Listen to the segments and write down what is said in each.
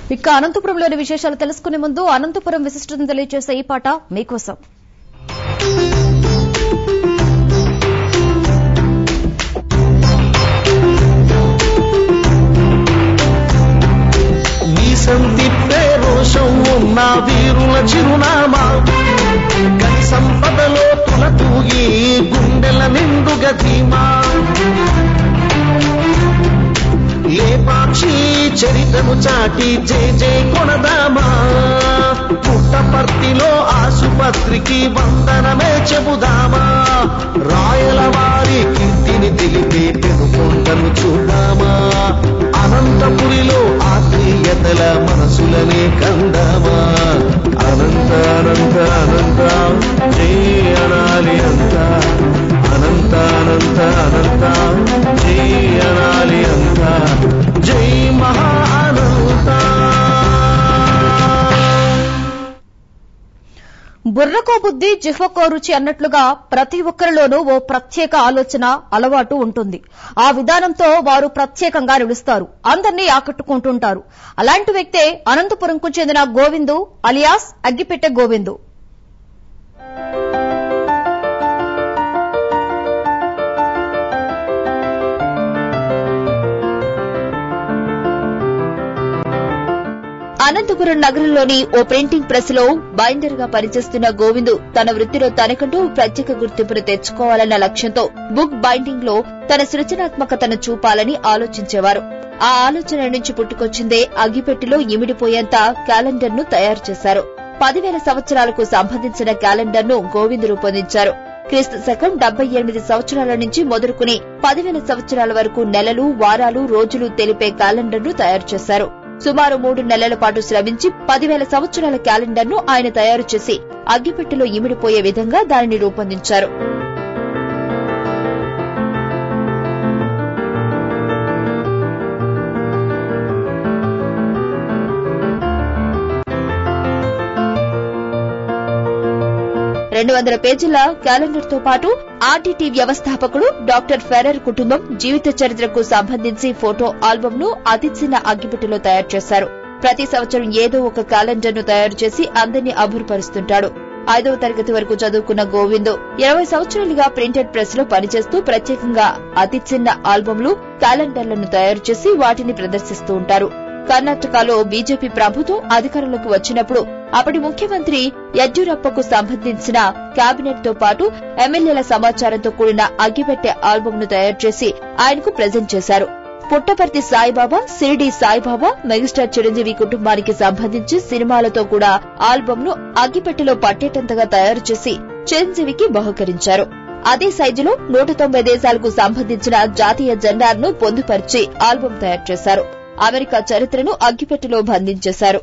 ఇక అనంతపురంలోని విశేషాలు తెలుసుకునే ముందు అనంతపురం విశిష్టతను తెలియజేసే ఈ పాట మీకోసం మీసం తిప్పే రోషం ఉన్న వీరుల చిరునామా గని సంపదలో తులతూగి గుండెల నిండుగా ధీమా లేపాక్షి చరితను చాటి జై జై కొనదామా పుట్టపర్తిలో ఆసుపత్రికి వందనమే చెబుదామా రాయల వారి కీర్తిని తెలిపే పెనుకొండను చూడామా అనంతపురిలో ఆత్మీయతల మనసులనే కందామా అనంత అనంత అనంత జై అనాలి అంత అనంత అనంత అనంత జై అనాలి అంత జై మహా అనంత బుర్రకో బుద్ధి జిహ్వకో రుచి అన్నట్లుగా ప్రతి ఒక్కరిలోనూ ఓ ప్రత్యేక ఆలోచన అలవాటు ఉంటుంది ఆ విధానంతో వారు ప్రత్యేకంగా నిలుస్తారు అందరినీ ఆకట్టుకుంటుంటారు అలాంటి వ్యక్తే అనంతపురంకు చెందిన గోవిందు అలియాస్ అగ్గిపెట్టె గోవిందు అనంతపురం నగరంలోని ఓ ప్రింటింగ్ ప్రెస్ లో బైండర్ గా పనిచేస్తున్న గోవిందు తన వృత్తిలో తనకంటూ ప్రత్యేక గుర్తింపును తెచ్చుకోవాలన్న లక్ష్యంతో బుక్ బైండింగ్ లో తన సృజనాత్మకతను చూపాలని ఆలోచించేవారు ఆ ఆలోచన నుంచి పుట్టుకొచ్చిందే అగ్గిపెట్టిలో ఇమిడిపోయేంత క్యాలెండర్ ను తయారు చేశారు పదివేల సంవత్సరాలకు సంబంధించిన క్యాలెండర్ ను గోవిందు రూపొందించారు క్రీస్తు శకం డెబ్బై ఎనిమిది సంవత్సరాల నుంచి మొదలుకుని పదివేల సంవత్సరాల వరకు నెలలు వారాలు రోజులు తెలిపే క్యాలెండర్ ను తయారు చేశారు సుమారు మూడు నెలల పాటు శ్రమించి పదివేల సంవత్సరాల క్యాలెండర్ ను ఆయన తయారు చేసి అగ్గిపెట్టెలో ఇమిడిపోయే విధంగా దానిని రూపొందించారు రెండు వందల పేజీల క్యాలెండర్ తో పాటు ఆర్టీటీ వ్యవస్థాపకుడు డాక్టర్ ఫెరర్ కుటుంబం జీవిత చరిత్రకు సంబంధించి ఫోటో ఆల్బమ్ ను అతి చిన్న అగ్గిపెట్టెలో తయారు చేశారు ప్రతి సంవత్సరం ఏదో ఒక క్యాలెండర్ ను తయారు చేసి అందరినీ అభురుపరుస్తుంటాడు ఐదవ తరగతి వరకు చదువుకున్న గోవిందు ఇరవై సంవత్సరాలుగా ప్రింటెడ్ ప్రెస్ లో పనిచేస్తూ ప్రత్యేకంగా అతి చిన్న ఆల్బమ్లు క్యాలెండర్లను తయారు చేసి వాటిని ప్రదర్శిస్తూ ఉంటారు కర్ణాటకలో బీజేపీ ప్రభుత్వం అధికారంలోకి వచ్చినప్పుడు అప్పటి ముఖ్యమంత్రి యడ్యూరప్పకు సంబంధించిన కేబినెట్ తో పాటు ఎమ్మెల్యేల సమాచారంతో కూడిన అగ్గిపెట్టె ఆల్బమ్ ను తయారు చేసి ఆయనకు ప్రజెంట్ చేశారు పుట్టపర్తి సాయిబాబా సిరిడి సాయిబాబా మెగాస్టార్ చిరంజీవి కుటుంబానికి సంబంధించి సినిమాలతో కూడా ఆల్బమ్ ను అగ్గిపెట్టెలో పట్టేటంతగా తయారు చేసి చిరంజీవికి బహుకరించారు అదే సైజులో నూట తొంభై దేశాలకు సంబంధించిన జాతీయ జెండాను పొందుపరిచి ఆల్బమ్ తయారు చేశారు అమెరికా చరిత్రను అగ్గిపెట్టెలో బంధించేశారు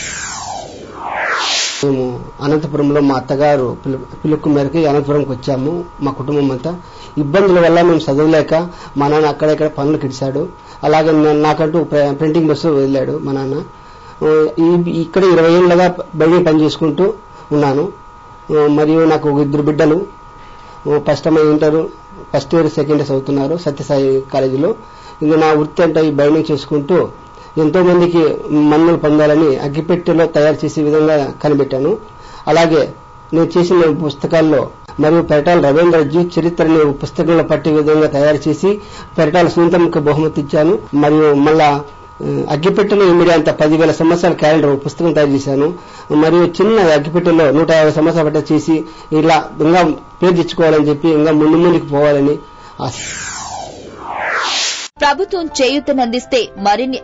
మేము అనంతపురంలో మా అత్తగారు పిలు- పిలుపు మేరకు ఈ అనంతపురంకి వచ్చాము మా కుటుంబం అంతా ఇబ్బందుల వల్ల మేము చదవలేక మా నాన్న అక్కడ ఇక్కడ పనులు కిడిచాడు అలాగే నేను- నాకంటూ ప్ర- ప్రింటింగ్ బస్సు వదిలాడు మా నాన్న ఆ, ఈ- ఇక్కడ ఇరవై ఏళ్ళగా బయట పని చేసుకుంటూ ఉన్నాను ఆ, మరియు నాకు ఒక ఇద్దరు బిడ్డలు ఆ, ఫస్ట్ అమ్మాయి inter first year second year చదువుతున్నారు సత్యసాయి కాలేజీలో ఇంకా నా వృత్తి అంటే ఈ బైండింగ్ చేసుకుంటూ ఎంతో మందికి మన్నులు పొందాలని అగ్గిపెట్టెలో తయారు చేసే విధంగా కనిపెట్టాను అలాగే నేను చేసిన పుస్తకాల్లో మరియు పెరటాల రవీంద్ర జీవిత చరిత్రని ఒక పుస్తకంలో పట్టే విధంగా తయారు చేసి పెరటాల సునీతమ్మకి బహుమతి ఇచ్చాను మరియు మళ్ళా ఆ, అగ్గిపెట్టెలో ఇమిడి అంత పదివేల సంవత్సరాల క్యాలెండర్ ఒక పుస్తకం తయారు చేశాను మరియు చిన్న అగ్గిపెట్టెలో నూట యాభై సంవత్సరాల పట్ట చేసి ఇలా ఇంకా పేరు తెచ్చుకోవాలని చెప్పి ఇంకా ముందు ముందుకు పోవాలని ఆశ ప్రభుత్వం చేయూతనందిస్తే మరిన్ని